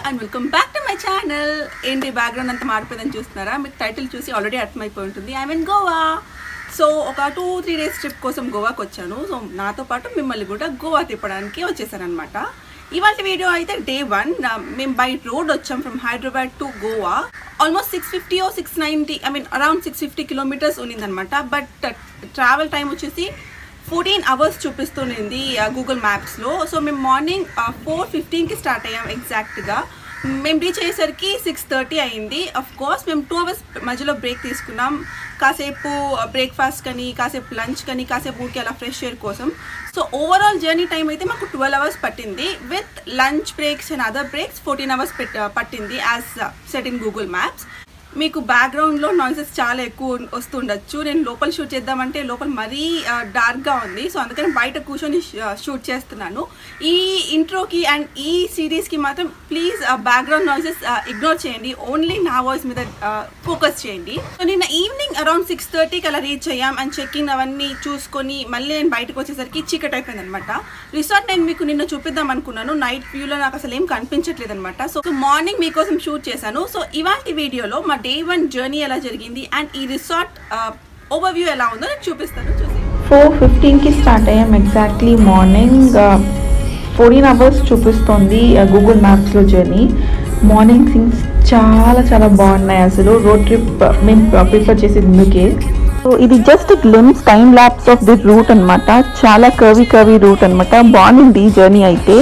And welcome back to my channel ఏంటి background అంతా మారిపోయిందని చూస్తున్నారా మీకు టైటిల్ చూసి ఆల్రెడీ అర్థమైపోయి ఉంటుంది ఐ మీన్ గోవా సో ఒక టూ త్రీ డేస్ ట్రిప్ కోసం గోవాకి వచ్చాను సో నాతో పాటు మిమ్మల్ని కూడా గోవా తిప్పడానికి వచ్చేసాను అనమాట ఇవాళ వీడియో అయితే డే వన్ మేము బై రోడ్ వచ్చాం from Hyderabad to Goa almost six fifty o six ninety I mean around six fifty kilometers ఉన్నిందనమాట బట్ ట్రావెల్ టైం వచ్చేసి ఫోర్టీన్ అవర్స్ చూపిస్తుంది గూగుల్ మ్యాప్స్లో సో మేము మార్నింగ్ ఫోర్ ఫిఫ్టీన్కి స్టార్ట్ అయ్యాం ఎగ్జాక్ట్గా మేము రీచ్ అయ్యేసరికి సిక్స్ థర్టీ అయింది అఫ్ కోర్స్ మేము టూ అవర్స్ మధ్యలో బ్రేక్ తీసుకున్నాం కాసేపు బ్రేక్ఫాస్ట్ కానీ కాసేపు లంచ్ కానీ కాసేపు ఊరికి అలా ఫ్రెష్ ఎయిర్ కోసం సో ఓవరాల్ జర్నీ టైం అయితే మాకు ట్వెల్వ్ అవర్స్ పట్టింది with lunch breaks and other breaks fourteen hours పట్టింది as set in Google maps మీకు బ్యాక్గ్రౌండ్లో నాయిసెస్ చాలా ఎక్కువ వస్తుండొచ్చు నేను లోపల షూట్ చేద్దామంటే లోపల మరీ డార్క్గా ఉంది సో అందుకని బయట కూర్చొని షూట్ చేస్తున్నాను ఈ ఇంట్రోకి అండ్ ఈ సిరీస్కి మాత్రం ప్లీజ్ బ్యాక్గ్రౌండ్ నాయిసెస్ ఇగ్నోర్ చేయండి ఓన్లీ నా వాయిస్ మీద ఫోకస్ చేయండి సో నిన్న ఈవినింగ్ అరౌండ్ సిక్స్ థర్టీకి అలా రీచ్ అయ్యాం అండ్ చెక్కింగ్ అవన్నీ చూసుకొని మళ్ళీ నేను బయటకు వచ్చేసరికి చీకట్ అయిపోయింది అనమాట రిసార్ట్ నేను మీకు నిన్న చూపిద్దాం అనుకున్నాను నైట్ వ్యూలో నాకు అసలు ఏం కనిపించట్లేదు అనమాట సో మార్నింగ్ మీకోసం షూట్ చేశాను సో ఇవాళ వీడియోలో మా డే వన్ జర్నీ ఎలా జరిగింది అండ్ ఈ రిసార్ట్ ఓవర్ వ్యూ ఎలా ఉందో నేను చూపిస్తాను చూసి ఫోర్ ఫిఫ్టీన్కి స్టార్ట్ అయ్యాం ఎగ్జాక్ట్లీ మార్నింగ్ ఫోర్టీన్ అవర్స్ చూపిస్తోంది గూగుల్ మ్యాప్స్లో జర్నీ మార్నింగ్ థింగ్స్ చాలా చాలా బాగున్నాయి అసలు రోడ్ ట్రిప్ మేము ప్రిఫర్ చేసేది ఇందుకే సో ఇది just glimpse time lapse of the route అనమాట చాలా కర్వీ కర్వీ రూట్ అనమాట బాగుంది జర్నీ అయితే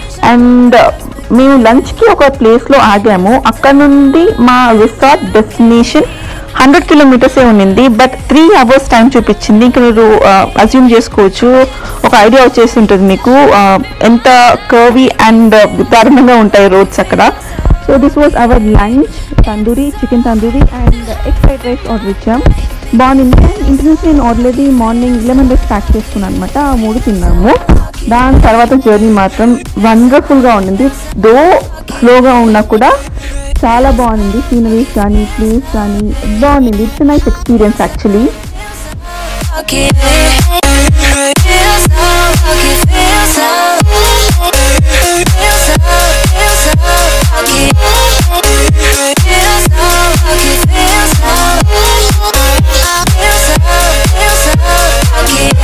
అండ్ మేము లంచ్కి ఒక ప్లేస్లో ఆగాము అక్కడ నుండి మా రిసార్ట్ డెస్టినేషన్ హండ్రెడ్ కిలోమీటర్సే ఉండింది బట్ త్రీ అవర్స్ టైం చూపించింది ఇంకా మీరు అజ్యూమ్ చేసుకోవచ్చు ఒక ఐడియా వచ్చేసి ఉంటుంది మీకు ఎంత కర్వీ అండ్ దారుణంగా ఉంటాయి రోడ్స్ అక్కడ so this was our lunch tandoori chicken tandoori and egg fried rice order ఇచ్చాం బాగుంది అండ్ ఇంటి నుంచి నేను already morning lemon rice pack చేసుకున్నాను అనమాట ఆ మూడు తిన్నాము దాని తర్వాత జర్నీ మాత్రం వండర్ఫుల్గా ఉండింది దో స్లోగా ఉన్నా కూడా చాలా బాగుంది సీనరీస్ కానీ ప్లేస్ కానీ బాగుంది it's nice experience actually Fuck it. Feels so, fuck it, feels so. Feels so, feels so, fuck it. Feels so, fuck it, feels so. Feels so, feels so, fuck it.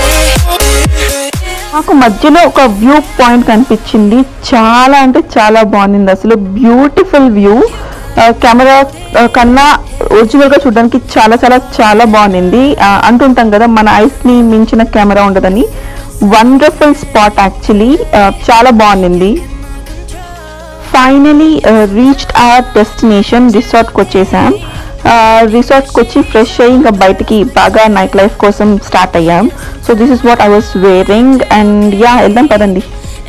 మాకు మధ్యలో ఒక view point కనిపించింది చాలా అంటే చాలా బాగుంది అసలు beautiful view camera కన్నా ఒరిజినల్గా చూడడానికి చాలా చాలా చాలా బాగుంది అంటుంటాం కదా మన ఐస్ని మించిన కెమెరా ఉండదని వండర్ఫుల్ స్పాట్ యాక్చువల్లీ చాలా బాగుంది ఫైనలీ రీచ్డ్ అవర్ డెస్టినేషన్ రిసార్ట్కి వచ్చేసాం రిసార్ట్కి వచ్చి ఫ్రెష్ అయ్యి ఇంకా బయటికి బాగా నైట్ లైఫ్ కోసం స్టార్ట్ అయ్యాం so this is what I was wearing and yeah వెళ్దాం పదండి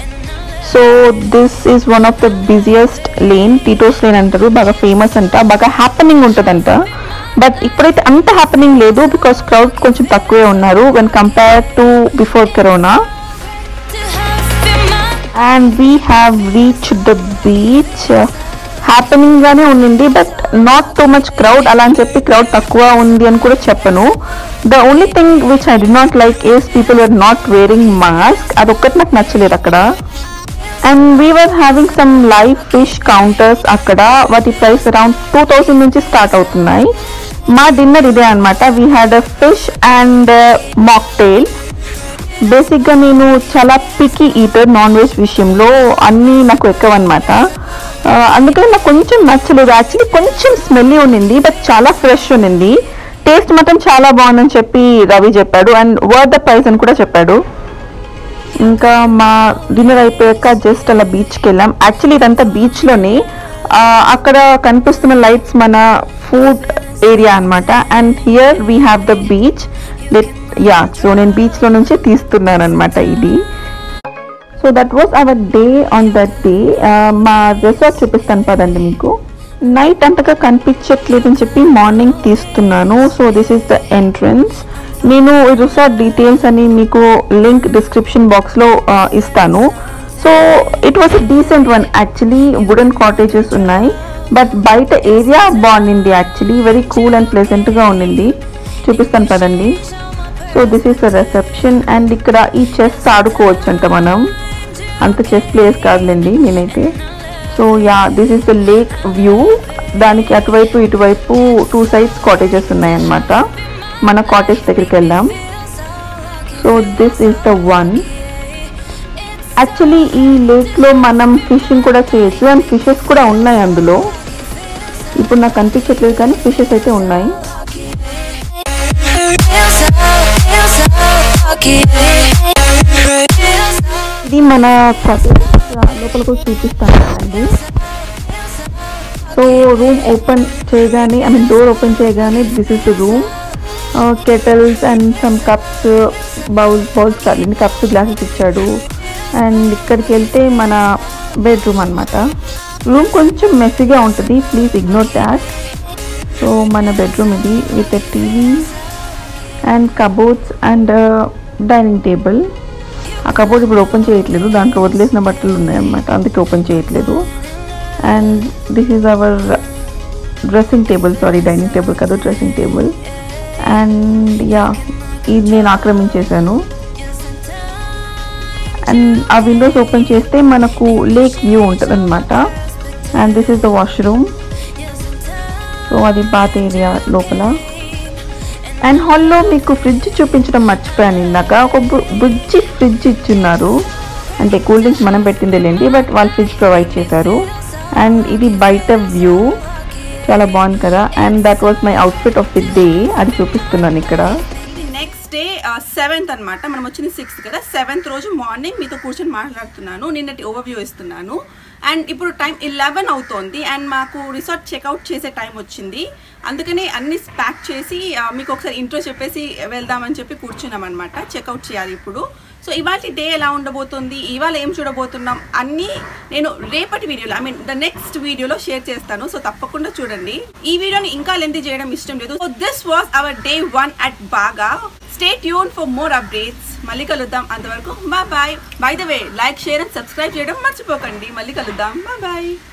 so this is one of the busiest lane Tito's lane అంటారు బాగా ఫేమస్ అంట బాగా హ్యాపెనింగ్ ఉంటుందంట బట్ ఇప్పుడైతే అంత హ్యాపెనింగ్ లేదు బికాస్ క్రౌడ్ కొంచెం తక్కువే ఉన్నారు when compare to before corona To have in my and we have reach the beach happening గానే ఉండింది but not too much crowd అలా అని చెప్పి క్రౌడ్ తక్కువ ఉంది అని కూడా చెప్పను the only thing which I did not like is people are not wearing mask అదొక్కటి నాకు నచ్చలేదు అక్కడ and we are having some live fish counters అక్కడ వాటి ప్రైస్ అరౌండ్ టూ థౌసండ్ నుంచి స్టార్ట్ అవుతున్నాయి మా డిన్నర్ ఇదే అనమాట we had a fish and mocktail బేసిక్గా నేను చాలా పికి ఈటర్ నాన్ వెజ్ విషయంలో అన్నీ నాకు ఎక్కువ అనమాట అందుకని నాకు కొంచెం నచ్చలేదు యాక్చువల్లీ కొంచెం స్మెల్లీ ఉండింది బట్ చాలా ఫ్రెష్ ఉండింది టేస్ట్ మాత్రం చాలా బాగుందని చెప్పి రవి చెప్పాడు అండ్ వర్డ్ ద ప్రైస్ అని కూడా చెప్పాడు ఇంకా మా డిన్నర్ అయిపోయాక జస్ట్ అలా బీచ్కి వెళ్ళాం యాక్చువల్లీ ఇదంతా బీచ్లోనే అక్కడ కనిపిస్తున్న లైట్స్ మన ఫుడ్ ఏరియా అనమాట and here we have the beach let yeah so నేను బీచ్లో నుంచే తీస్తున్నాను అనమాట ఇది so that was our day on that day మా రిసార్ట్ చూపిస్తాను పదండి మీకు నైట్ అంతగా కనిపించట్లేదు అని చెప్పి మార్నింగ్ తీస్తున్నాను so this is the entrance నేను ఈ రిసార్ట్ డీటెయిల్స్ అని మీకు లింక్ డిస్క్రిప్షన్ బాక్స్లో ఇస్తాను so it was a decent one actually wooden cottages ఉన్నాయి బట్ బయట ఏరియా బాగుండింది యాక్చువల్లీ వెరీ కూల్ అండ్ ప్లెజెంట్గా ఉండింది చూపిస్తాను పదండి so this is the reception and ఇక్కడ ఈ చెస్ ఆడుకోవచ్చు అంట మనం అంత చెస్ ప్లేస్ కాదులేండి నేనైతే so yeah this is the lake view దానికి అటువైపు ఇటువైపు టూ సైడ్స్ కాటేజెస్ ఉన్నాయన్నమాట మన కాటేజ్ దగ్గరికి వెళ్దాం so this is the one actually ఈ లేక్లో మనం ఫిషింగ్ కూడా చేయొచ్చు అండ్ ఫిషెస్ కూడా ఉన్నాయి అందులో ఇప్పుడు నాకు అనిపించట్లేదు కానీ ఫిషెస్ అయితే ఉన్నాయి Real sound, real sound, talking. Real sound. ఇది మన cottage. లోపల కూడా చూపిస్తాను అండి సో రూమ్ ఓపెన్ చేయగానే ఐ మీన్ డోర్ ఓపెన్ చేయగానే this is the room kettles and some cups bowls bowls కాదు కప్స్ గ్లాసెస్ ఇచ్చాడు అండ్ ఇక్కడికి వెళ్తే మన బెడ్రూమ్ అనమాట రూమ్ కొంచెం మెస్సీగా ఉంటుంది ప్లీజ్ ఇగ్నోర్ దాట్ సో మన బెడ్రూమ్ ఇది with TV and cupboards and dining table ఆ కబోర్డ్ ఇప్పుడు ఓపెన్ చేయట్లేదు దాంట్లో వదిలేసిన బట్టలు ఉన్నాయన్నమాట అందుకే ఓపెన్ చేయట్లేదు and this is our dressing table sorry dining table కాదు డ్రెస్సింగ్ టేబుల్ అండ్ యా ఇది నేను ఆక్రమించేశాను అండ్ ఆ విండోస్ ఓపెన్ చేస్తే మనకు లేక్ వ్యూ ఉంటుంది అనమాట and this is the washroom so అది బాత్ ఏరియా లోపల అండ్ హాల్లో మీకు ఫ్రిడ్జ్ చూపించడం మర్చిపోయాను ఇందాక ఒక బు- బుజ్జి ఫ్రిడ్జ్ ఇచ్చున్నారు అంటే కూల్ డ్రింక్స్ మనం పెట్టిందేలేండి బట్ వాళ్ళు ఫ్రిడ్జ్ ప్రొవైడ్ చేశారు అండ్ ఇది బయట వ్యూ చాలా బాగుంది కదా and that was my outfit of the day అది చూపిస్తున్నాను ఇక్కడ ఇది నెక్స్ట్ డే సెవెంత్ అన్నమాట మనం వచ్చింది సిక్స్త్ కదా సెవెంత్ రోజు మార్నింగ్ మీతో కూర్చొని మాట్లాడుతున్నాను నిన్నటి ఓవర్వ్యూ ఇస్తున్నాను అండ్ ఇప్పుడు టైం ఇలెవెన్ అవుతోంది అండ్ మాకు రిసార్ట్ చెక్అవుట్ చేసే టైం వచ్చింది అందుకని అన్ని ప్యాక్ చేసి ఆ, మీకు ఒకసారి ఇంట్రో చెప్పేసి వెళ్దామని చెప్పి కూర్చున్నాం అనమాట చెక్అవుట్ చేయాలి ఇప్పుడు సో ఇవాళ డే ఎలా ఉండబోతుంది ఇవాళ ఏం చూడబోతున్నాం అన్నీ నేను రేపటి వీడియోలో ఐ మీన్ ద నెక్స్ట్ వీడియోలో షేర్ చేస్తాను సో తప్పకుండా చూడండి ఈ వీడియోని ఇంకా లెంత్ చేయడం ఇష్టం లేదు so this was our day one at బాగా stay tune for more updates మళ్ళీ కలుద్దాం అంతవరకు bye bye by the way like share and subscribe చేయడం మర్చిపోకండి మళ్ళీ కలుద్దాం బాయ్ బాయ్